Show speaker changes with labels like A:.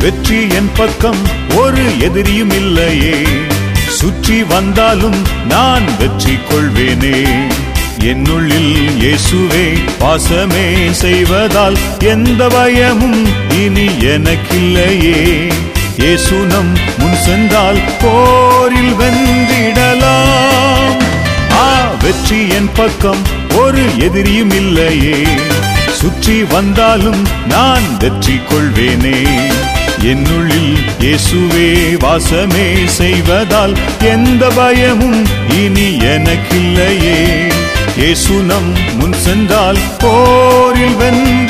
A: வெற்றி என் பக்கம் ஒரு எதிரியும் இல்லையே சுற்றி வந்தாலும் நான் வெற்றி கொள்வேனே என்னுள்ளில் இயேசுவே பாசமே செய்வதால் எந்த பயமும் இனி எனக்கில்லையே இயேசு நம் முன் சென்றால் போரில் வென்றிடலாம் ஆ வெற்றி என் பக்கம் ஒரு எதிரியும் இல்லையே சுற்றி வந்தாலும் நான் வெற்றி கொள்வேனே என்னுள்ளில் இயேசுவே வாசமே செய்வதால் எந்த பயமும் இனி எனக்கில்லையே இயேசு நம் முன் சென்றால் போரில் வென்ற